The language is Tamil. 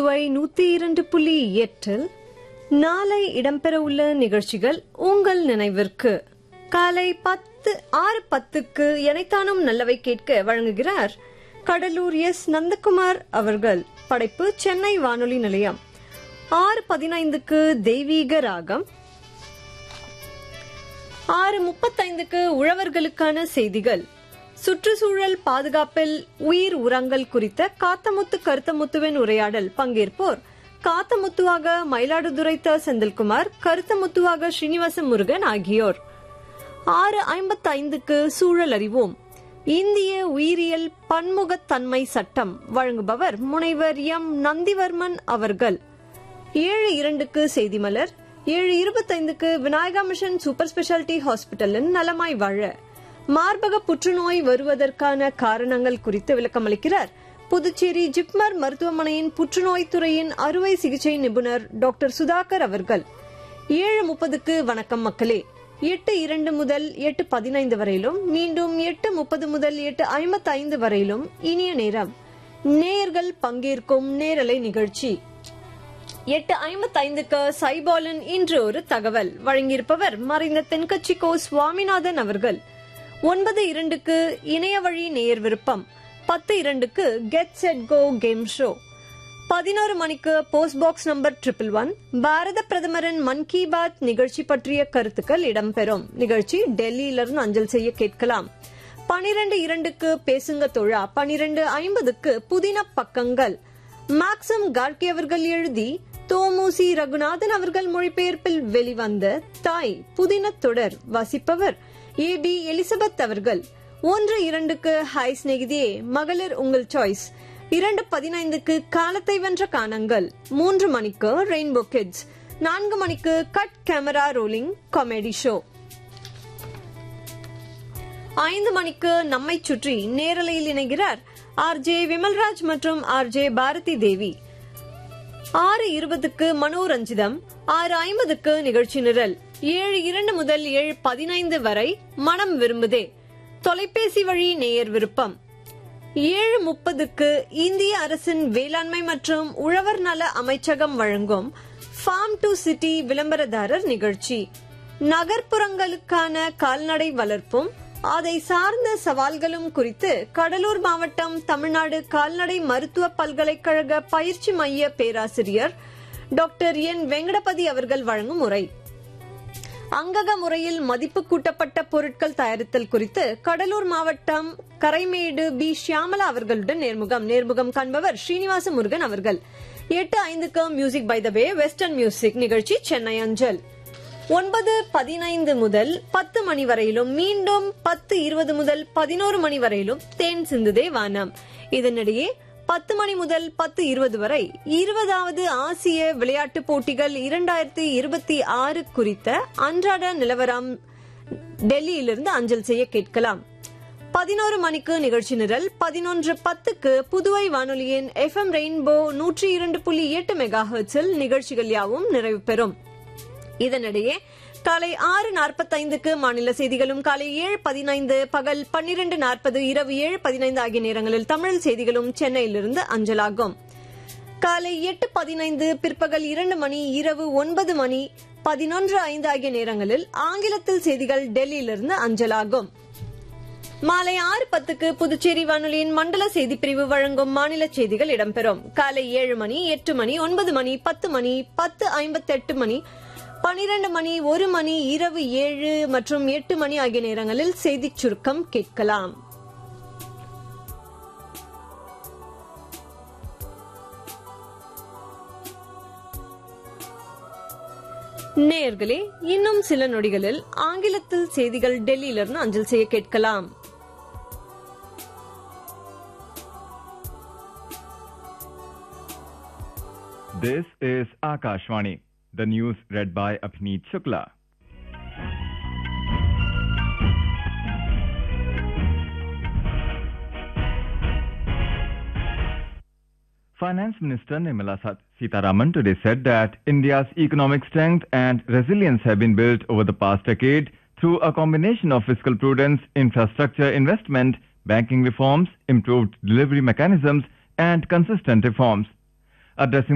புதுவை நூத்தி இரண்டு புள்ளி எட்டில் நாளை இடம்பெறவுள்ள நிகழ்ச்சிகள் உங்கள் நினைவிற்கு காலை பத்து ஆறு பத்துக்கு எனைத்தானும் நல்லவை கேட்க வழங்குகிறார் கடலூர் எஸ் நந்தகுமார் அவர்கள் படைப்பு சென்னை வானொலி நிலையம் ஆறு பதினைந்துக்கு தெய்வீக ராகம் ஆறு முப்பத்தைந்துக்கு உழவர்களுக்கான செய்திகள் சுற்றுச்சூழல் பாதுகாப்பில் உயிர் உரங்கள் குறித்த காத்தமுத்து கருத்தமுத்துவின் உரையாடல் பங்கேற்போர் காத்தமுத்துவாக மயிலாடுதுறை த செந்தில்குமார் கருத்தமுத்துவாக ஸ்ரீனிவாச முருகன் ஆகியோர் ஆறு ஐம்பத்தைந்துக்கு சூழல் அறிவோம் இந்திய உயிரியல் பன்முகத்தன்மை சட்டம் வழங்குபவர் முனைவர் எம் நந்திவர்மன் அவர்கள் ஏழு இரண்டுக்கு செய்தி மலர் ஏழு இருபத்தைந்துக்கு விநாயகா மிஷன் சூப்பர் ஸ்பெஷாலிட்டி ஹாஸ்பிட்டலின் நலமாய் வாழ மார்பக புற்றுநோய் வருவதற்கான காரணங்கள் குறித்து விளக்கமளிக்கிறார் புதுச்சேரி ஜிப்மர் மருத்துவமனையின் புற்றுநோய் துறையின் அறுவை சிகிச்சை நிபுணர் டாக்டர் சுதாகர் அவர்கள் ஏழு முப்பதுக்கு வணக்கம் மக்களே எட்டு இரண்டு முதல் எட்டு பதினைந்து வரையிலும் மீண்டும் எட்டு முப்பது முதல் எட்டு ஐம்பத்தி ஐந்து வரையிலும் இனிய நேரம் நேயர்கள் பங்கேற்கும் நேரலை நிகழ்ச்சி எட்டு ஐம்பத்தி ஐந்துக்கு சைபாலன் இன்று ஒரு தகவல் வழங்கியிருப்பவர் மறைந்த தென்கட்சி கோ சுவாமிநாதன் அவர்கள் ஒன்பது இரண்டுக்கு இணைய வழி நேயர் விருப்பம் பத்து இரண்டுக்கு get set go game show பதினோரு மணிக்கு post box number triple one பாரத பிரதமரின் மன் கி பாத் நிகழ்ச்சி பற்றிய கருத்துக்கள் இடம்பெறும் நிகழ்ச்சி டெல்லியிலிருந்து அஞ்சல் செய்ய கேட்கலாம் பனிரெண்டு இரண்டுக்கு பேசுங்க தொழா பனிரெண்டு ஐம்பதுக்கு புதின பக்கங்கள் மேக்ஸம் கார்கே அவர்கள் எழுதி தோமுசி ரகுநாதன் அவர்கள் மொழிபெயர்ப்பில் வெளிவந்த தாய் புதின தொடர் வாசிப்பவர் ஏ பி எலிசபெத் அவர்கள் ஒன்று இரண்டுக்கு ஹாய் சிநேகிதியே மகளிர் உங்கள் சாய்ஸ் இரண்டு பதினைந்துக்கு காலத்தை வென்ற காணங்கள் மூன்று மணிக்கு ரெயின்போ கிட்ஸ் நான்கு மணிக்கு cut camera rolling comedy show ஐந்து மணிக்கு நம்மை சுற்றி நேரலையில் இணைகிறார் ஆர் ஜே விமல்ராஜ் மற்றும் ஆர் ஜே பாரதி தேவி ஆறு இருபதுக்கு மனோரஞ்சிதம் ஆறு ஐம்பதுக்கு நிகழ்ச்சி நிரல் ஏழு இரண்டு முதல் ஏழு பதினைந்து வரை மனம் விரும்புதே தொலைபேசி வழி நேயர் விருப்பம் ஏழு முப்பதுக்கு இந்திய அரசின் வேளாண்மை மற்றும் உழவர் நல அமைச்சகம் வழங்கும் ஃபார்ம் டு சிட்டி விளம்பரதாரர் நிகழ்ச்சி நகர்ப்புறங்களுக்கான கால்நடை வளர்ப்பும் அதை சார்ந்த சவால்களும் குறித்து கடலூர் மாவட்டம் தமிழ்நாடு கால்நடை மருத்துவ பல்கலைக்கழக பயிற்சி மைய பேராசிரியர் டாக்டர் என் வெங்கடபதி அவர்கள் வழங்கும் உரை அங்கக முறையில் மதிப்பு கூட்டப்பட்ட பொருட்கள் தயாரித்தல் குறித்து கடலூர் மாவட்டம் கரைமேடு பி ஷியாமலா அவர்களுடன் நேர்முகம் நேர்முகம் காண்பவர் ஸ்ரீனிவாச முருகன் அவர்கள் எட்டு ஐந்துக்கு music by the way western music நிகழ்ச்சி சென்னை அஞ்சல் ஒன்பது பதினைந்து முதல் பத்து மணி வரையிலும் மீண்டும் பத்து இருபது முதல் பதினோரு மணி வரையிலும் தேன் சிந்துதே வானம் இதனிடையே பத்து மணி முதல் பத்து இருபது வரை இருபதாவது ஆசிய விளையாட்டுப் போட்டிகள் இரண்டாயிரத்தி இருபத்தி ஆறு குறித்த அன்றாட நிலவரம் டெல்லியிலிருந்து அஞ்சல் செய்ய கேட்கலாம் பதினோரு மணிக்கு நிகழ்ச்சி நிரல் பதினொன்று பத்துக்கு புதுவை வானொலியின் எஃப் எம் ரெயின்போ நூற்றி இரண்டு புள்ளி எட்டு மெகா ஹெர்ட்ஸில் நிகழ்ச்சிகள் யாவும் நிறைவு பெறும் இதனிடையே காலை ஆறு நாற்பத்தைந்துக்கு மாநில செய்திகளும் காலை ஏழு பதினைந்து பகல் பன்னிரண்டு நாற்பது இரவு ஏழு பதினைந்து ஆகிய நேரங்களில் தமிழ் செய்திகளும் சென்னையிலிருந்து அஞ்சலாகும் காலை எட்டு பதினைந்து பிற்பகல் இரண்டு மணி இரவு ஒன்பது மணி பதினொன்று ஐந்து ஆகிய நேரங்களில் ஆங்கிலத்தில் செய்திகள் டெல்லியிலிருந்து அஞ்சலாகும் மாலை ஆறு பத்துக்கு புதுச்சேரி வானொலியின் மண்டல செய்தி பிரிவு வழங்கும் மாநில செய்திகள் இடம்பெறும் காலை ஏழு மணி எட்டு மணி ஒன்பது மணி பத்து மணி பத்து ஐம்பத்தி எட்டு மணி பனிரெண்டு மணி ஒரு மணி இரவு ஏழு மற்றும் எட்டு மணி ஆகிய நேரங்களில் செய்திச் சுருக்கம் கேட்கலாம் நேயர்களே இன்னும் சில நொடிகளில் ஆங்கிலத்தில் செய்திகள் டெல்லியிலிருந்து அஞ்சல் செய்ய கேட்கலாம் This is Akashvani. The news read by Apneet Shukla. Finance Minister Nirmala Sat- Sitaraman today said that India's economic strength and resilience have been built over the past decade through a combination of fiscal prudence, infrastructure investment, banking reforms, improved delivery mechanisms, and consistent reforms. Addressing